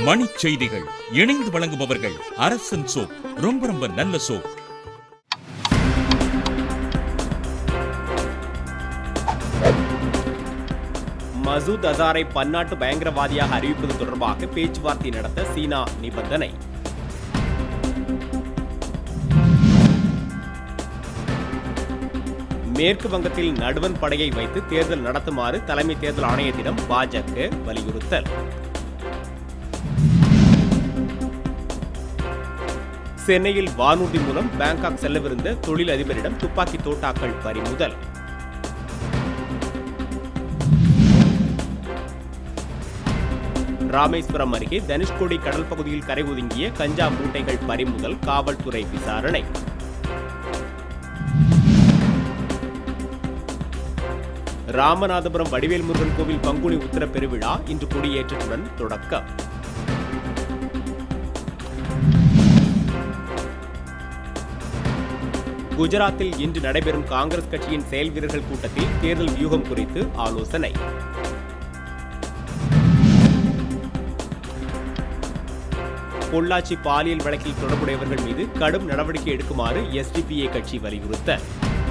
மணிச் செய்திகள் இணைந்து வழங்குபவர்கள் அரசன் சோப் ரொம்ப ரொம்ப நல்ல சோப் மசூத் அசாரை பன்னாட்டு பயங்கரவாதியாக அறிவிப்பது தொடர்பாக பேச்சுவார்த்தை நடத்த சீனா நிபந்தனை மேற்கு வங்கத்தில் நடுவன் படையை வைத்து தேர்தல் நடத்துமாறு தலைமை தேர்தல் ஆணையத்திடம் பாஜக வலியுறுத்தல் சென்னையில் வானூர்தி மூலம் பாங்காக் செல்லவிருந்த தொழில் அதிபரிடம் துப்பாக்கி தோட்டாக்கள் பறிமுதல் ராமேஸ்வரம் அருகே தனுஷ்கோடி கடல் பகுதியில் கரை ஒதுங்கிய கஞ்சா மூட்டைகள் பறிமுதல் காவல்துறை விசாரணை ராமநாதபுரம் வடிவேல் முருகன் கோவில் பங்குனி உத்தர பெருவிழா இன்று கொடியேற்றத்துடன் தொடக்கம் குஜராத்தில் இன்று நடைபெறும் காங்கிரஸ் கட்சியின் செயல் வீரர்கள் கூட்டத்தில் தேர்தல் வியூகம் குறித்து ஆலோசனை பொள்ளாச்சி பாலியல் வழக்கில் தொடர்புடையவர்கள் மீது கடும் நடவடிக்கை எடுக்குமாறு எஸ்டிபிஐ கட்சி வலியுறுத்தல்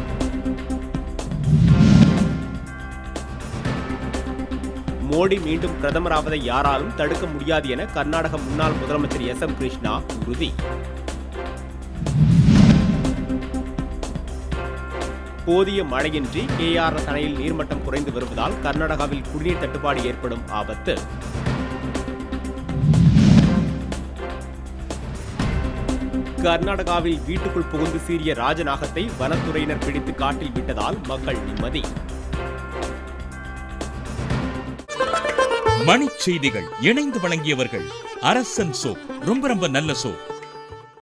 மோடி மீண்டும் பிரதமராவதை யாராலும் தடுக்க முடியாது என கர்நாடக முன்னாள் முதலமைச்சர் எஸ் எம் கிருஷ்ணா உறுதி போதிய மழையின்றி கேஆர்எஸ் அணையில் நீர்மட்டம் குறைந்து வருவதால் கர்நாடகாவில் குடிநீர் தட்டுப்பாடு ஏற்படும் ஆபத்து கர்நாடகாவில் வீட்டுக்குள் புகுந்து சீறிய ராஜநாகத்தை வனத்துறையினர் பிடித்து காட்டில் விட்டதால் மக்கள் நிம்மதி மணிச் செய்திகள் இணைந்து வழங்கியவர்கள் அரசன் சோப் ரொம்ப ரொம்ப நல்ல சோப்